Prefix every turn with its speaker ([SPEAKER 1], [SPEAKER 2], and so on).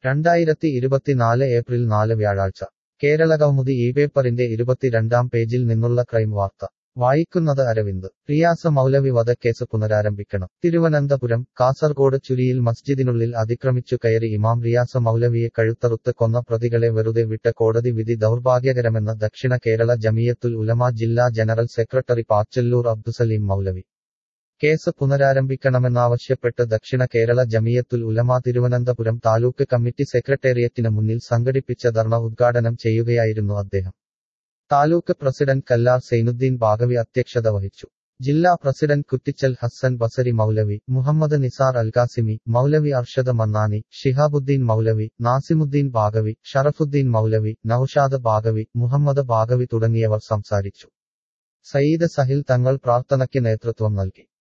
[SPEAKER 1] രണ്ടായിരത്തി ഇരുപത്തിനാല് ഏപ്രിൽ നാല് വ്യാഴാഴ്ച കേരളകൗമുദി ഈ പേപ്പറിന്റെ ഇരുപത്തിരണ്ടാം പേജിൽ നിന്നുള്ള ക്രൈം വാർത്ത വായിക്കുന്നത് അരവിന്ദ് റിയാസ മൗലവി വധക്കേസ് പുനരാരംഭിക്കണം തിരുവനന്തപുരം കാസർഗോഡ് ചുരിയിൽ മസ്ജിദിനുള്ളിൽ അതിക്രമിച്ചു കയറി ഇമാം റിയാസ മൗലവിയെ കഴുത്തറുത്ത് കൊന്ന പ്രതികളെ വെറുതെ വിട്ട കോടതി വിധി ദൗർഭാഗ്യകരമെന്ന് ദക്ഷിണ കേരള ജമിയത്തുൽ ഉലമ ജില്ലാ general secretary Pachalloor Abdussaleem Moulavi case പുനരാരംഭിക്കണമെന്നാവശ്യപ്പെട്ട് ദക്ഷിണ കേരള ജമിയത്തുൽ ഉലമ തിരുവനന്തപുരം താലൂക്ക് കമ്മിറ്റി സെക്രട്ടേറിയറ്റിന് മുന്നിൽ സംഘടിപ്പിച്ച ധർണ ഉദ്ഘാടനം ചെയ്യുകയായിരുന്നു അദ്ദേഹം താലൂക്ക് പ്രസിഡന്റ് കല്ലാർ സൈനുദ്ദീൻ ബാഗവി അധ്യക്ഷത വഹിച്ചു ജില്ലാ പ്രസിഡന്റ് കുറ്റിച്ചൽ ഹസ്സൻ ബസരി മൗലവി മുഹമ്മദ് നിസാർ അൽകാസിമി മൗലവി അർഷദ് മന്നാനി ഷിഹാബുദ്ദീൻ മൗലവി നാസിമുദ്ദീൻ ബാഗവി ഷറഫുദ്ദീൻ മൗലവി നൌഷാദ് ബാഗവി മുഹമ്മദ് ബാഗവി തുടങ്ങിയവർ സംസാരിച്ചു സയ്യിദ് സഹിൽ തങ്ങൾ പ്രാർത്ഥനയ്ക്ക് നേതൃത്വം നൽകി